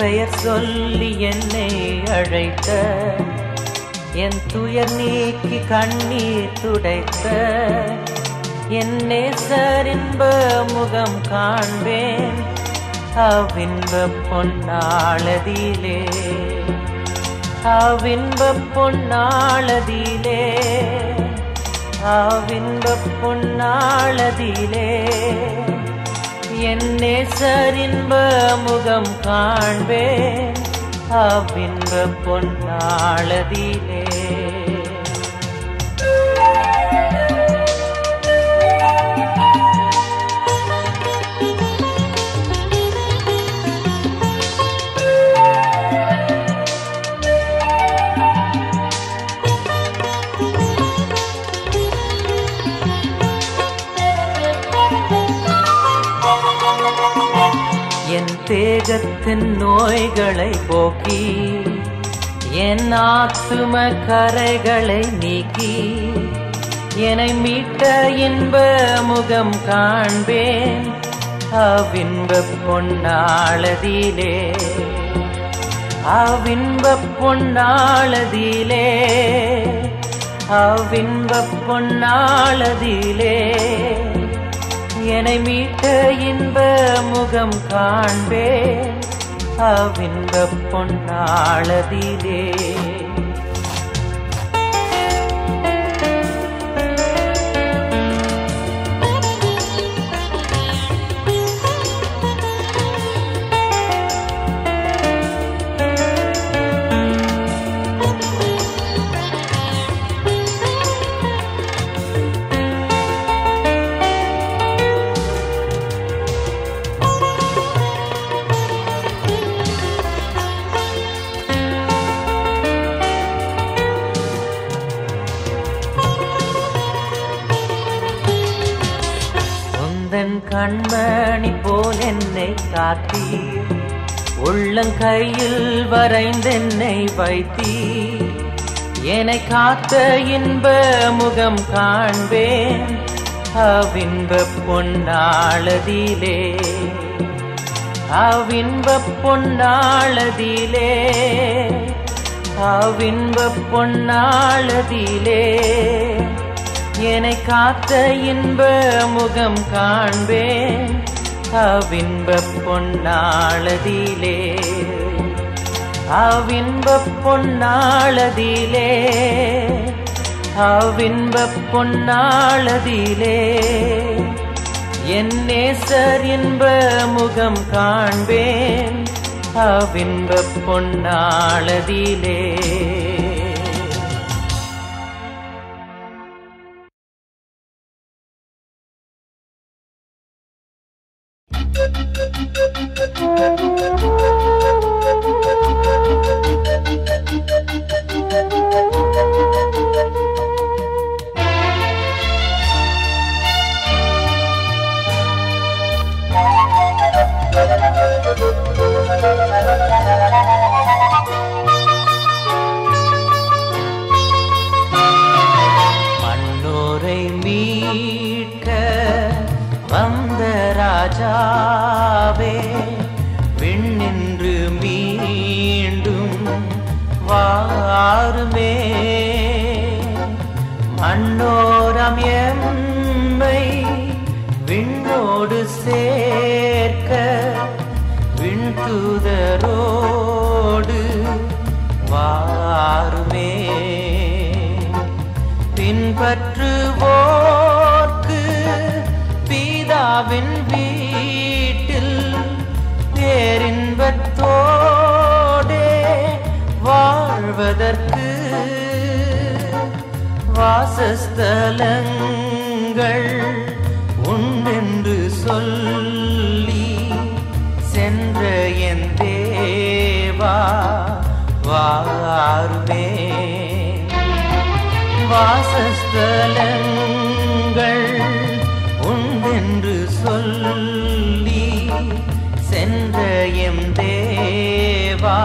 பெயர் சொல்லி என்னை அழைத்த என் துயர் நீக்கி கண்ணீர் துடைத்த என் நேசரின்ப முகம் காண்பேன் அவ்வின்ப பொன்னாளதிலே அவ்வின்ப பொன்னாளதிலே அவ்வின்ப பொன்னாளதிலே என் நேசரின்ப முகம் காண்பேன் அவ்வின்ப பொன்னாளதிலே என் தேகத்தின் நோய்களை போக்கி என் ஆத்தும கரைகளை நீக்கி என்னை மீட்ட இன்ப முகம் காண்பேன் அவ்வின்ப பொன்னாளதிலே அவ்வின்ப பொன்னாளதிலே அவ்வின்ப பொன்னாளதிலே என்னை மீட்ட இன்ப முகம் காண்பேன் அவ்வின்ப பொன்னாளதிலே உந்தன் கண்மணி போல் என்னை காத்தீர் உள்ளங்கையில் வரைந்தென்னை வைத்தீர் என்னை காத்த இன்ப முகம் காண்பேன் அவ்வின்ப பொன்னாளதிலே அவ்வின்ப பொன்னாளதிலே அவ்வின்ப பொன்னாளதிலே என்னை காத்த இன்ப முகம் காண்பேன் அவ்வின்ப பொன்னாளதிலே அவ்வின்ப பொன்னாளதிலே அவ்வின்ப பொன்னாளதிலே என் நேசர் இன்ப முகம் காண்பேன் அவ்வின்ப பொன்னாளதிலே மண்ணோரை மீட்க வந்த ராஜாவே விண்ணின்று மீண்டும் வாருமே மண்ணோரம் எம்மை விண்ணோடு சேர்க்க விண்தூதரோடு வாருமே பின்பற்றுவோர்க்கு பீதாவின் வீட்டில் பேரின்பத்தோடே வாழ்வதற்கு வாசஸ்தலங்கள் உண்டென்று சொல்லி சென்ற என் தேவா வாருமே வாசஸ்தலங்கள் உண்டென்று சொல்லி சென்ற எம் தேவா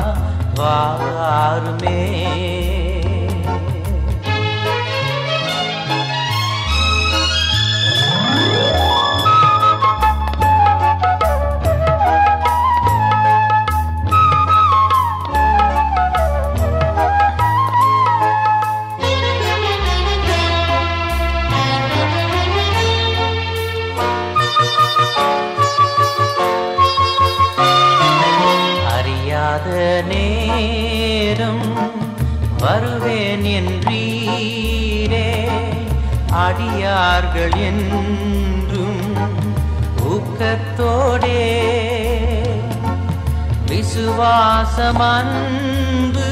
வாருமே அடியார்கள் என்றும் ஊக்கத்தோடே விசுவாசம் அன்பு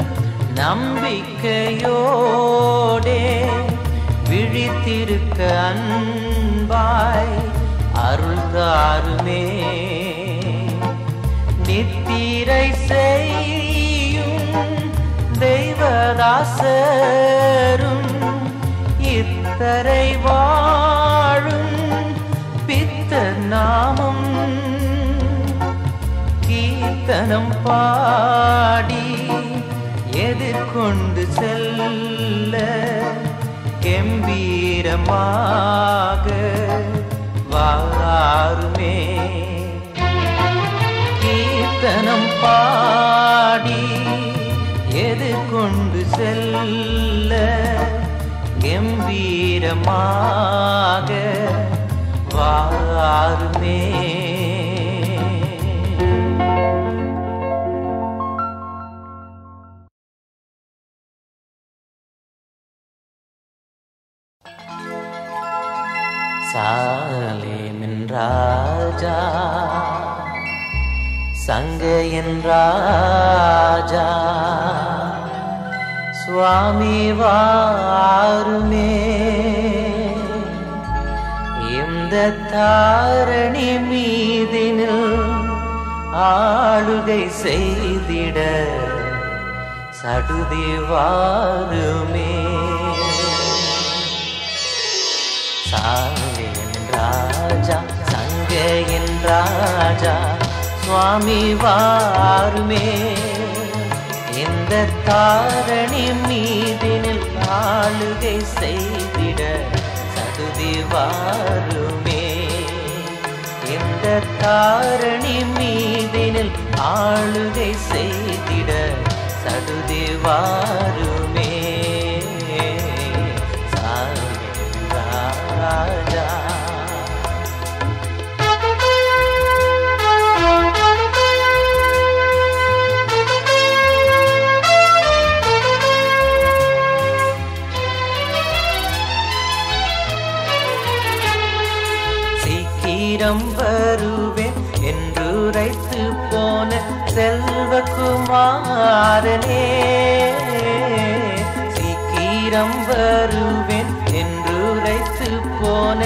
நம்பிக்கையோடே விழித்திருக்க அன்பாய் அருள் தாருமே நித்திரை செய்யும் தெய்வதாசரும் இத்தரை வாழும் பித்த நாமம் கீர்த்தனம் பாடி எதிர்கொண்டு செல்ல கம்பீரமாக வாருமே கீர்த்தனம் பாடி எதிர்கொண்டு செல்ல கம்பீரமாக வாருமே சாலேமின் ராஜா சங்கையின் ராஜா சுவாமி வாருமே இந்த தாரணி மீதினில் ஆளுகை செய்திட சடுதி வாருமே சாலேன் ராஜா சங்கையின் ராஜா சுவாமி வாருமே இந்த தாரணி மீதினில் ஆளுகை செய்திட சடுதி வாருமே இந்த தாரணி மீதினில் ஆளுகை செய்திட சடுதி வாருமே சாலேன் ராஜா சீக்கிரம் வருவேன் என்றுரைத்து போன செல்வகுமாரனே சீக்கிரம் வருவேன் என்றுரைத்து போன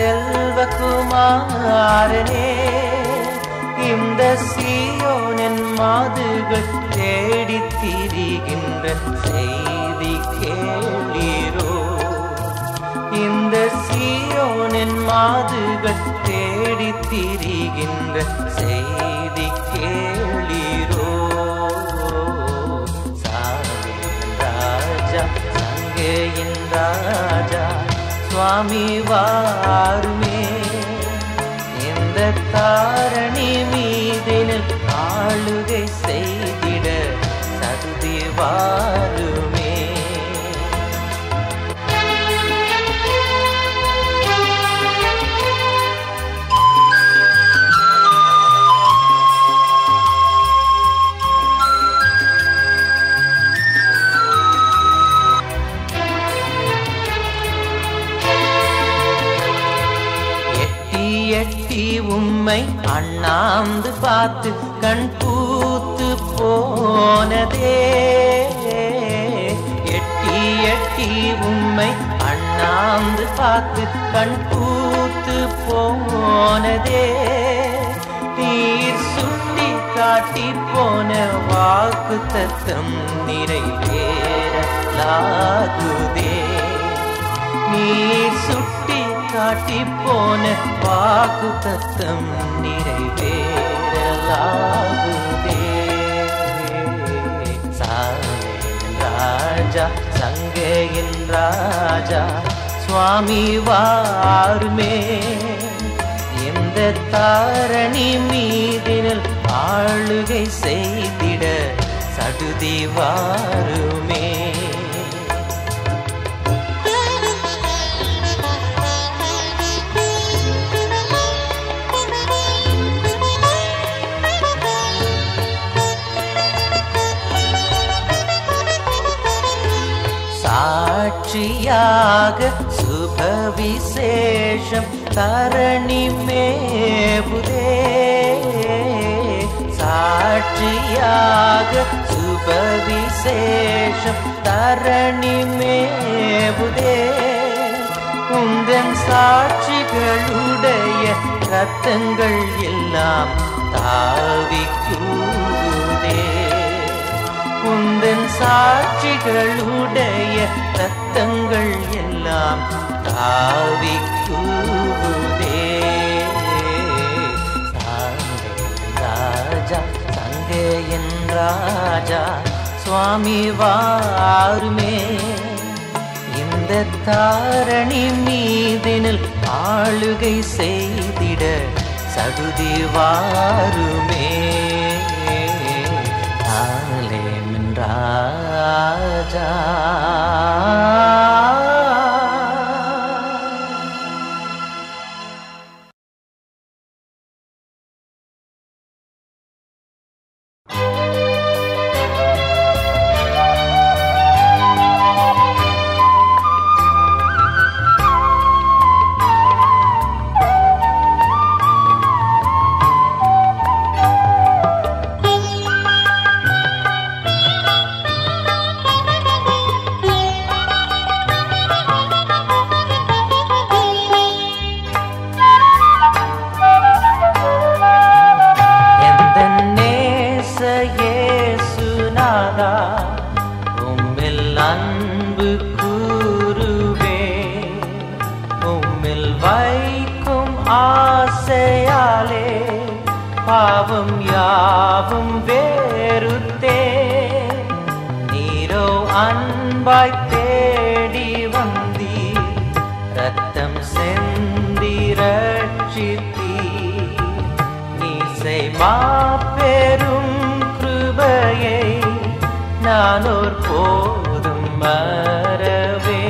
செல்வகுமாரனே இந்த சீயோனின் மாதுகள் தேடித் திரிகின்ற செய்தி கேளீரோ இந்த சீயோனின் மாதுகள் தேடித் திரிகின்ற செய்தி கேளீரோ சாலின் ராஜா சங்கையின் ராஜா சுவாமி வாருமே இந்த தாரணி மீதினில் ஆளுகை செய்திட சதுதி வாருமே எட்டி எட்டி உம்மை அண்ணாந்து பார்த்து கண் பூத்து போனதே எட்டி எட்டி உம்மை அண்ணாந்து பார்த்து கண் பூத்து போனதே நீர் சுட்டி காட்டி போன வாக்கு தத்தம் நிறைவேறலாகுதே நீர் சுட்டி காட்டி போன வாக்கு தத்தம் நிறைவேறலாகுதே சாலேன் ராஜா சங்கையின் ராஜா சுவாமி வாருமே இந்த தாரணி மீதினில் ஆளுகை செய்திட சடுதி வாருமே சாட்சியாக சுப சுபவிசேஷம் தரணி மேபுதே சாட்சியாக சுபவிசேஷம் தரணி மேபுதே உந்தன் சாட்சிகளுடைய ரத்தங்கள் எல்லாம் தாவிக்கூதே உந்தன் சாட்சிகளுடைய ரத்தங்கள் எல்லாம் தாவிக்கூதே ராஜா சங்கையன் ராஜா சுவாமி வாருமே இந்த தாரணி மீதினில் ஆளுகை செய்திட சடுதி வாருமே ஆலேமின் ராஜா எந்த நேச இயேசுநாதா உம்மில் அன்பு கூறுவே உம்மில் வைக்கும் ஆசையாலே பாவம் யாவும் வேறுத்தே நீரோ அன்பாய் தேடி வந்தீர் ரத்தம் செந்தி ரட்சித்தீர் நீசை மாபெரும் கிருபையை நானோர் போதும் மறவே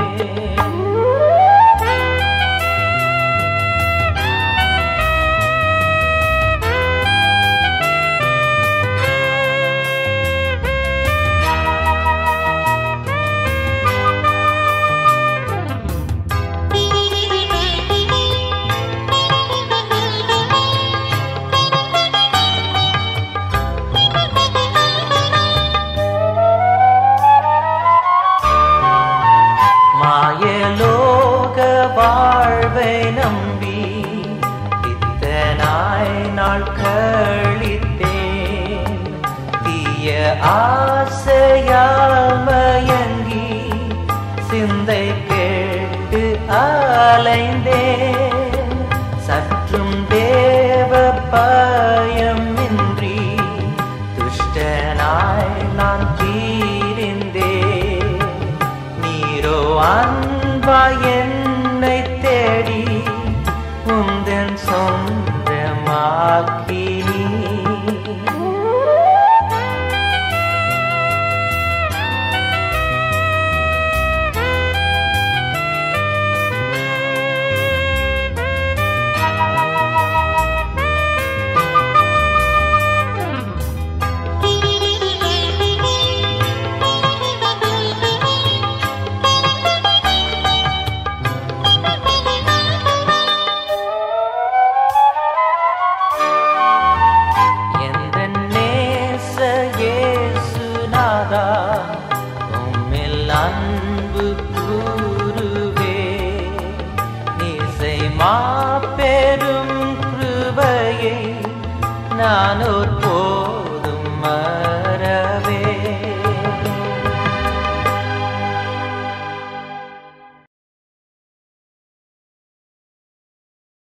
மாயலோக வாழ்வை நம்பி இத்தனாய் நாள் கழித்தேன் தீய ஆசையால் மயங்கி சிந்தை கேட்டு அலைந்தேன் சற்றும் தேவ பயமின்றி துஷ்டனாய் நான் தீரிந்தேன் நீரோ அன்பா என்னை தேடி உந்தன் சொந்தமாக்கி எந்த நேச இயேசுநாதா உம்மில் அன்பு கூறுவே நீசை மாபெரும் கிருபையை நான் ஒரு போ